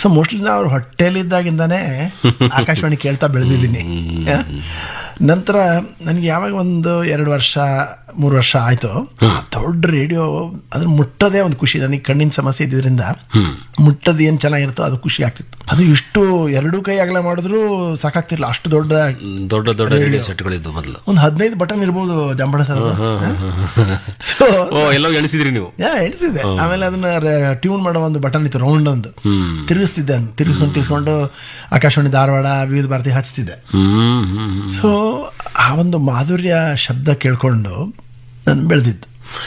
So mostly ನಾ ಅವ್ರ ಹೊಟ್ಟೆಲಿದ್ದಾಗಿಂದಾನೇ ಆಕಾಶವಾಣಿ ಕೇಳ್ತಾ ಬೆಳೆದಿದ್ದೀನಿ ನಂತರ ನನಗೆ ಯಾವಾಗ ಒಂದು ಎರಡು ವರ್ಷ ಮೂರು ವರ್ಷ ಆಯ್ತು ಆ ದೊಡ್ಡ ರೇಡಿಯೋ ಅದ್ರ ಮುಟ್ಟದೇ ಒಂದು ಖುಷಿ ನನಗೆ ಕಣ್ಣಿನ ಸಮಸ್ಯೆ ಇದ್ದಿದ್ರಿಂದ ಮುಟ್ಟದ್ ಏನ್ ಚೆನ್ನಾಗಿರುತ್ತೋ ಅದು ಖುಷಿ ಆಗ್ತಿತ್ತು ಅದು ಇಷ್ಟು ಎರಡು ಕೈ ಅಗಲ ಮಾಡಿದ್ರು ಸಾಕಾಗ್ತಿರ್ಲಿಲ್ಲ ಅಷ್ಟು ದೊಡ್ಡ ದೊಡ್ಡ ದೊಡ್ಡ ರೇಡಿಯೋ ಸೆಟ್ಗಳಿದ್ದು ಮೊದಲು ಒಂದು ಹದಿನೈದು ಬಟನ್ ಇರ್ಬೋದು ಜಂಬಡ ಸರ್ ಸೊ ಓ ಎಲ್ಲೋ ಎಣಿಸಿದ್ರಿ ನೀವು ಯಾ ಎಣಿಸಿದೆ ಆಮೇಲೆ ಅದನ್ನ ಟ್ಯೂನ್ ಮಾಡೋ ಒಂದು ಬಟನ್ ಇತ್ತು ರೌಂಡ್ ಒಂದು ಹ್ಮ್ ತಿರುಗಿಸ್ತಿದ್ದೆ ನಾನು ತಿರುಗಿಸ್ಕೊಂಡು ತಿರ್ಸ್ಕೊಂಡು ಆಕಾಶವಾಣಿ ಧಾರವಾಡ ವಿವಿಧ ಭಾರತಿ ಹಚ್ತಿದ್ದೆ ಹ್ಮ್ ಹ್ಮ್ ಹ್ಮ್. ಸೊ ಆ ಒಂದು ಮಾಧುರ್ಯ ಶಬ್ದ ಕೇಳ್ಕೊಂಡು ನಾನು ಬೆಳೆದಿದ್ದು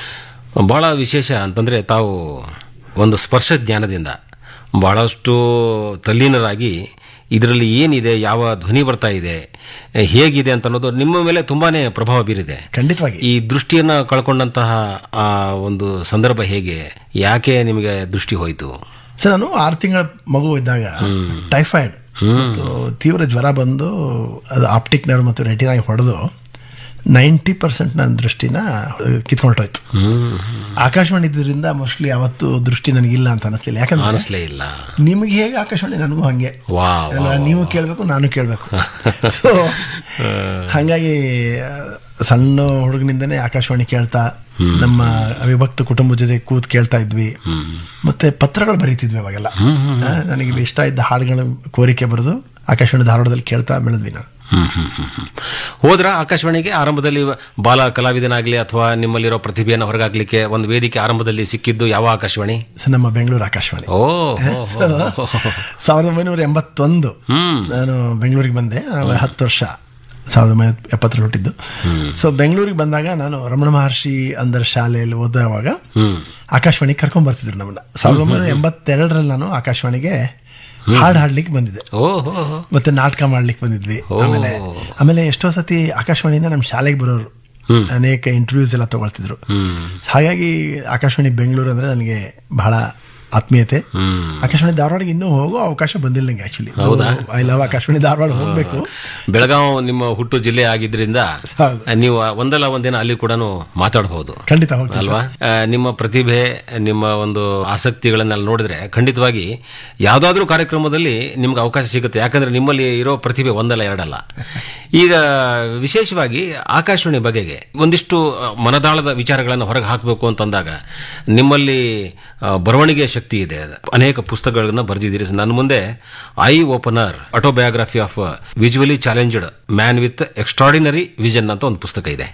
ಬಹಳ ವಿಶೇಷ ಅಂತಂದ್ರೆ ತಾವು ಒಂದು ಸ್ಪರ್ಶ ಜ್ಞಾನದಿಂದ ಬಹಳಷ್ಟು ತಲ್ಲೀನರಾಗಿ ಇದರಲ್ಲಿ ಏನಿದೆ ಯಾವ ಧ್ವನಿ ಬರ್ತಾ ಇದೆ ಹೇಗಿದೆ ಅಂತ ಅನ್ನೋದು ನಿಮ್ಮ ಮೇಲೆ ತುಂಬಾನೇ ಪ್ರಭಾವ ಬೀರಿದೆ ಖಂಡಿತವಾಗಿ ಈ ದೃಷ್ಟಿಯನ್ನ ಕಳ್ಕೊಂಡಂತಹ ಆ ಒಂದು ಸಂದರ್ಭ ಹೇಗೆ ಯಾಕೆ ನಿಮಗೆ ದೃಷ್ಟಿ ಹೋಯಿತು ಸರ್ ನಾನು ಆರು ತಿಂಗಳ ಮಗು ಇದ್ದಾಗ ಟೈಫಾಯ್ಡ್ ಮತ್ತು ತೀವ್ರ ಜ್ವರ ಬಂದು ಅದು ಆಪ್ಟಿಕ್ ನರ್ವ್ ಮತ್ತು ರೆಟಿನಾಗಿ ಹೊಡೆದು ನೈಂಟಿ ಪರ್ಸೆಂಟ್ ನನ್ನ ದೃಷ್ಟಿನ ಕಿತ್ಕೊಂಡೋಯ್ತು ಆಕಾಶವಾಣಿ ಇದ್ರಿಂದ ಮೋಸ್ಟ್ಲಿ ಅವತ್ತು ದೃಷ್ಟಿ ನನಗಿಲ್ಲ ಅಂತ ಅನಿಸ್ಲಿಲ್ಲ ಯಾಕಂದ್ರೆ ಅನಿಸ್ಲೇ ಇಲ್ಲ ನಿಮಗೆ ಹೇಗೆ ಆಕಾಶವಾಣಿ ನನಗೂ ಹಂಗೆ ವಾ ಅಲ್ವಾ? ನೀವು ಕೇಳಬೇಕು ನಾನು ಕೇಳಬೇಕು ಸೊ ಹಾಗಾಗಿ ಆ, ಸಣ್ಣ ಹುಡುಗನಿಂದನೇ ಆಕಾಶವಾಣಿ ಕೇಳ್ತಾ ನಮ್ಮ ಅವಿಭಕ್ತ ಕುಟುಂಬದ ಜೊತೆ ಕೂತ್ ಕೇಳ್ತಾ ಇದ್ವಿ ಮತ್ತೆ ಪತ್ರಗಳು ಬರೀತಿದ್ವಿ ಅವಾಗೆಲ್ಲ ಆ, ನನಗೆ ಇಷ್ಟ ಇದ್ದ ಹಾಡುಗಳ ಕೋರಿಕೆ ಬರೆದು ಆಕಾಶವಾಣಿ ಧಾರವಾಡದಲ್ಲಿ ಕೇಳ್ತಾ ಬೆಳೆದ್ವಿ ನಾವು ಹ್ಮ್, ಹ್ಮ್, ಹ್ಮ್, ಹ್ಮ್. ಹೋದ್ರ ಆಕಾಶವಾಣಿಗೆ ಆರಂಭದಲ್ಲಿ ಬಾಲ ಕಲಾವಿದನಾಗ್ಲಿ ಅಥವಾ ನಿಮ್ಮಲ್ಲಿರೋ ಪ್ರತಿಭೆಯನ್ನು ಹೊರಗಾಗ್ಲಿಕ್ಕೆ ಒಂದು ವೇದಿಕೆ ಆರಂಭದಲ್ಲಿ ಸಿಕ್ಕಿದ್ದು ಯಾವ ಆಕಾಶವಾಣಿ ಸೊ ನಮ್ಮ ಬೆಂಗಳೂರು ಆಕಾಶವಾಣಿ ಓ ಹೋ, ಹೋ, ಹೋ, ಹೋ. ಸಾವಿರದ ಒಂಬೈನೂರ ಎಂಬತ್ತೊಂದು ಹ್ಮ್ ನಾನು ಬೆಂಗಳೂರಿಗೆ ಬಂದೆ ಆವಾಗ ಹತ್ತು ವರ್ಷ ಸಾವಿರದ ಒಂಬೈನೂರ ಎಪ್ಪತ್ತರಲ್ಲಿ ಹುಟ್ಟಿದ್ದು ಸೊ ಬೆಂಗಳೂರಿಗೆ ಬಂದಾಗ ನಾನು ರಮಣ ಮಹರ್ಷಿ ಅಂದರ ಶಾಲೆಯಲ್ಲಿ ಓದುವಾಗ ಹ್ಮ್ ಆಕಾಶವಾಣಿ ಕರ್ಕೊಂಡ್ ಬರ್ತಿದ್ರು ನಮ್ಮನ್ನ ಸಾವಿರದ ಒಂಬೈನೂರ ಎಂಬತ್ತೆರಡರಲ್ಲಿ ನಾನು ಆಕಾಶವಾಣಿಗೆ ಹಾಡು ಹಾಡ್ಲಿಕ್ಕೆ ಬಂದಿದ್ದೆ ಓ ಹೋ, ಹೋ. ಮತ್ತೆ ನಾಟಕ ಮಾಡ್ಲಿಕ್ಕೆ ಬಂದಿದ್ವಿ ಆಮೇಲೆ ಆಮೇಲೆ ಎಷ್ಟೋ ಸತಿ ಆಕಾಶವಾಣಿಯಿಂದ ನಮ್ಮ ಶಾಲೆಗೆ ಬರೋರು ಅನೇಕ ಇಂಟರ್ವ್ಯೂಸ್ ಎಲ್ಲ ತಗೊಳ್ತಿದ್ರು ಹ್ಮ್ ಹಾಗಾಗಿ ಆಕಾಶವಾಣಿ ಬೆಂಗಳೂರು ಅಂದ್ರೆ ನನಗೆ ಬಹಳ ಆತ್ಮೀಯತೆ ಹ್ಮ್ ಆಕಾಶವಾಣಿ ಧಾರವಾಡಗೆ ಇನ್ನೂ ಹೋಗೋ ಅವಕಾಶ ಬಂದಿಲ್ಲ ನಂಗೆ ಆಕ್ಚುಲಿ ಹೌದಾ? ಐ ಲವ್ ಆಕಾಶವಾಣಿ ಧಾರವಾಡ ಹೋಗ್ಬೇಕು ಬೆಳಗಾವ್ ನಿಮ್ಮ ಹುಟ್ಟು ಜಿಲ್ಲೆ ಆಗಿದ್ರಿಂದ ಹೌದು. ನೀವು ಒಂದಲ್ಲ ಒಂದಿನ ಅಲ್ಲಿ ಕೂಡ ಮಾತಾಡಬಹುದು ಖಂಡಿತ ಹೋಗ್ತೀನಿ ಅಲ್ವಾ ಆ, ನಿಮ್ಮ ಪ್ರತಿಭೆ ನಿಮ್ಮ ಒಂದು ಆಸಕ್ತಿಗಳನ್ನೆಲ್ಲ ನೋಡಿದ್ರೆ ಖಂಡಿತವಾಗಿ ಯಾವುದಾದ್ರೂ ಕಾರ್ಯಕ್ರಮದಲ್ಲಿ ನಿಮ್ಗೆ ಅವಕಾಶ ಸಿಗುತ್ತೆ ಯಾಕಂದ್ರೆ ನಿಮ್ಮಲ್ಲಿ ಇರೋ ಪ್ರತಿಭೆ ಒಂದಲ್ಲ ಎರಡಲ್ಲ ಈಗ ವಿಶೇಷವಾಗಿ ಆಕಾಶವಾಣಿ ಬಗೆಗೆ ಒಂದಿಷ್ಟು ಆ, ಮನದಾಳದ ವಿಚಾರಗಳನ್ನು ಹೊರಗೆ ಹಾಕಬೇಕು ಅಂತಂದಾಗ ನಿಮ್ಮಲ್ಲಿ ಆ, ಬರವಣಿಗೆ ಶಕ್ತಿ ಇದೆ ಅನೇಕ ಪುಸ್ತಕಗಳನ್ನ ಬರೆದಿದ್ದೀರಿ ನನ್ನ ಮುಂದೆ eye opener autobiography of visually challenged man with extraordinary vision ಅಂತ ಒಂದು ಪುಸ್ತಕ ಇದೆ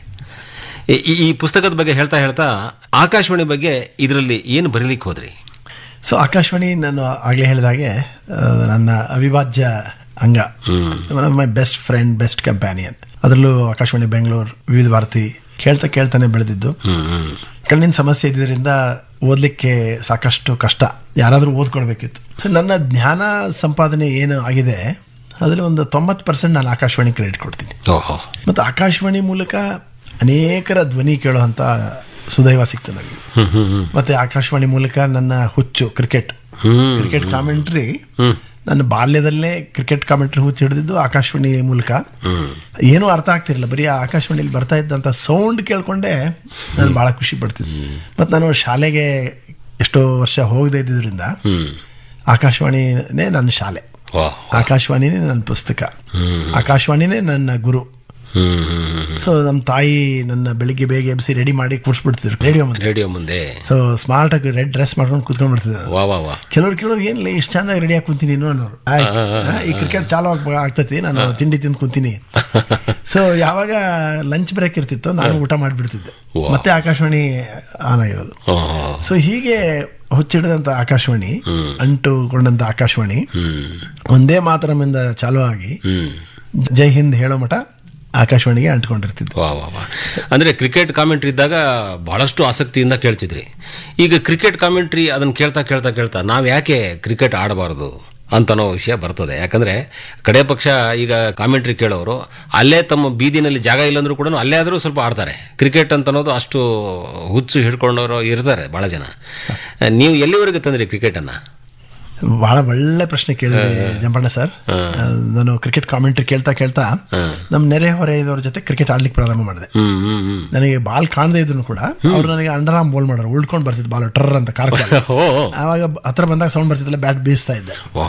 ಈ- ಈ- ಈ ಪುಸ್ತಕದ ಬಗ್ಗೆ ಹೇಳ್ತಾ ಹೇಳ್ತಾ ಆಕಾಶವಾಣಿ ಬಗ್ಗೆ ಇದರಲ್ಲಿ ಏನು ಬರೀಲಿಕ್ಕೆ ಹೋದ್ರಿ ಸೊ ಆಕಾಶವಾಣಿ ನಾನು ಆಗ್ಲೇ ಹೇಳಿದಾಗೆ ಆ, ನನ್ನ ಅವಿಭಾಜ್ಯ ಅಂಗ one of my best friend best companion ಅದರಲ್ಲೂ ಆಕಾಶವಾಣಿ ಬೆಂಗಳೂರು ವಿವಿಧ ಭಾರತಿ ಕೇಳ್ತಾ ಕೇಳ್ತಾನೆ ಬೆಳೆದಿದ್ದು ಕಣ್ಣಿನ ಸಮಸ್ಯೆ ಇದ್ದಿದ್ದರಿಂದ ಓದಲಿಕ್ಕೆ ಸಾಕಷ್ಟು ಕಷ್ಟ ಯಾರಾದರೂ ಓದ್ಕೊಳ್ಬೇಕಿತ್ತು ಸೊ ನನ್ನ ಜ್ಞಾನ ಸಂಪಾದನೆ ಏನು ಆಗಿದೆ ಅದರಲ್ಲಿ ಒಂದು ತೊಂಬತ್ತು ಪರ್ಸೆಂಟ್ ನಾನು ಆಕಾಶವಾಣಿ ಕ್ರೆಡಿಟ್ ಕೊಡ್ತೀನಿ ಓಹೋ ಮತ್ತು ಆಕಾಶವಾಣಿ ಮೂಲಕ ಅನೇಕರ ಧ್ವನಿ ಕೇಳುವಂಥ ಸುದೈವ ಸಿಕ್ತು ನನಗೆ ಹ್ಮ್ ಹ್ಮ್ ಹ್ಮ್ ಮತ್ತೆ ಆಕಾಶವಾಣಿ ಮೂಲಕ ನನ್ನ ಹುಚ್ಚು cricket hmm cricket commentary hmm ನನ್ನ ಬಾಲ್ಯದಲ್ಲೇ ಕ್ರಿಕೆಟ್ ಕಾಮೆಂಟ್ರಿ ಹುಚ್ಚು ಹಿಡಿದಿದ್ದು ಆಕಾಶವಾಣಿ ಮೂಲಕ ಏನೂ ಅರ್ಥ ಆಗ್ತಿರಲಿಲ್ಲ ಬರೀ ಆ ಆಕಾಶವಾಣಿಲಿ ಬರ್ತಾ ಇದ್ದಂಥ ಸೌಂಡ್ ಕೇಳ್ಕೊಂಡೆ ನಾನು ಭಾಳ ಖುಷಿ ಪಡ್ತಿದ್ದೆ ಮತ್ತು ನಾನು ಶಾಲೆಗೆ ಎಷ್ಟೋ ವರ್ಷ ಹೋಗದೇ ಇದ್ದಿದ್ದರಿಂದ ಹ್ಮ್ ಆಕಾಶವಾಣಿನೇ ನನ್ನ ಶಾಲೆ ವಾಹ್ ಆಕಾಶವಾಣಿನೇ ನನ್ನ ಪುಸ್ತಕ ಆಕಾಶವಾಣಿನೇ ನನ್ನ ಗುರು ಹ್ಮ್ ಹ್ಮ್ ಹ್ಮ್ ಸೊ ನಮ್ಮ ತಾಯಿ ನನ್ನ ಬೆಳಿಗ್ಗೆ ಬೇಗ ಎಬ್ಸಿ ರೆಡಿ ಮಾಡಿ ಕೂರಿಸ್ಬಿಡ್ತಿದ್ರು ರೇಡಿಯೋ ಮುಂದೆ ರೇಡಿಯೋ ಮುಂದೆ ಸೊ ಸ್ಮಾರ್ಟ್ ಆಗಿ ರೆಡ್ ಡ್ರೆಸ್ ಮಾಡ್ಕೊಂಡು ಕೂತ್ಕೊಂಡು ಬಿಡ್ತಿದ್ರು ವಾ ವಾ ವಾ ಕೆಲವ್ರು ಕೆಲವ್ರು ಏನಿಲ್ಲ ಇಷ್ಟು ಚಂದಾಗಿ ರೆಡಿ ಆಗಿ ಕುಂತೀನಿ ನೀನು ಅನ್ನೋರು ಆಯ್ತು ಹಾ, ಈ ಕ್ರಿಕೆಟ್ ಚಾಲು ಆಗ್ ಆಗ್ತೈತಿ ನಾನು ತಿಂಡಿ ತಿಂದು ಕುಂತೀನಿ ಸೊ ಯಾವಾಗ ಲಂಚ್ ಬ್ರೇಕ್ ಇರ್ತಿತ್ತು ನಾನು ಊಟ ಮಾಡಿಬಿಡ್ತಿದ್ದೆ ವಾ. ಮತ್ತೆ ಆಕಾಶವಾಣಿ ಆನ್ ಆಗಿರೋದು ಓಹೋ. ಸೊ ಹೀಗೆ ಹುಚ್ಚಿಡಿದಂಥ ಆಕಾಶವಾಣಿ ಅಂಟುಕೊಂಡಂಥ ಆಕಾಶವಾಣಿ ಹ್ಮ್ ಒಂದೇ ಮಾತರಮಿಂದ ಚಾಲು ಆಗಿ ಹ್ಮ್ ಜೈ ಹಿಂದ್ ಹೇಳೋ ಮಠ ಆಕಾಶವಾಣಿಗೆ ಅಂಟ್ಕೊಂಡಿರ್ತಿದ್ದು ವಾ ವಾ ವಾ ಅಂದ್ರೆ ಕ್ರಿಕೆಟ್ ಕಾಮೆಂಟ್ರಿ ಇದ್ದಾಗ ಬಹಳಷ್ಟು ಆಸಕ್ತಿಯಿಂದ ಕೇಳ್ತಿದ್ರಿ ಈಗ ಕ್ರಿಕೆಟ್ ಕಾಮೆಂಟ್ರಿ ಅದನ್ನ ಕೇಳ್ತಾ ಕೇಳ್ತಾ ಕೇಳ್ತಾ ನಾವು ಯಾಕೆ ಕ್ರಿಕೆಟ್ ಆಡಬಾರದು ಅಂತನೋ ವಿಷಯ ಬರ್ತದೆ ಯಾಕಂದ್ರೆ ಕಡೆ ಪಕ್ಷ ಈಗ ಕಾಮೆಂಟ್ರಿ ಕೇಳೋರು ಅಲ್ಲೇ ತಮ್ಮ ಬೀದಿನಲ್ಲಿ ಜಾಗ ಇಲ್ಲಂದ್ರೂ ಕೂಡ ಅಲ್ಲೇ ಆದರೂ ಸ್ವಲ್ಪ ಆಡ್ತಾರೆ ಕ್ರಿಕೆಟ್ ಅಂತ ಅನ್ನೋದು ಅಷ್ಟು ಹುಚ್ಚು ಹಿಡ್ಕೊಂಡವರು ಇರ್ತಾರೆ ಬಹಳ ಜನ ನೀವು ಎಲ್ಲಿವರೆಗೆ ತಂದ್ರಿ ಕ್ರಿಕೆಟನ್ನು ಬಹಳ ಒಳ್ಳೆ ಪ್ರಶ್ನೆ ಕೇಳಿದ್ರಿ ಜಂಪಣ್ಣ ಸರ್ ನಾನು ಕ್ರಿಕೆಟ್ ಕಾಮೆಂಟ್ರಿ ಕೇಳ್ತಾ ಕೇಳ್ತಾ ನಮ್ಮ ನೆರೆ ಹೊರೆಯದವ್ರ ಜೊತೆ ಕ್ರಿಕೆಟ್ ಆಡ್ಲಿಕ್ಕೆ ಪ್ರಾರಂಭ ಮಾಡಿದೆ ಹ್ಮ್ ಹ್ಮ್ ಹ್ಮ್ ನನಗೆ ಬಾಲ್ ಕಾಣದೇ ಇದ್ರು ಕೂಡ ಅವ್ರು ನನಗೆ ಅಂಡರ್ ಆರ್ಮ್ ಬೋಲ್ ಮಾಡೋರು ಉಳ್ಕೊಂಡು ಬರ್ತಿದ್ದು ಬಾಲ್ ಟರ್ ಅಂತ ಕಾರ್ ಓ ಆವಾಗ ಹತ್ರ ಬಂದಾಗ ಸೌಂಡ್ ಬರ್ತಿದ್ದಲ್ಲ ಬ್ಯಾಟ್ ಬೀಸ್ತಾ ಇದ್ದೆ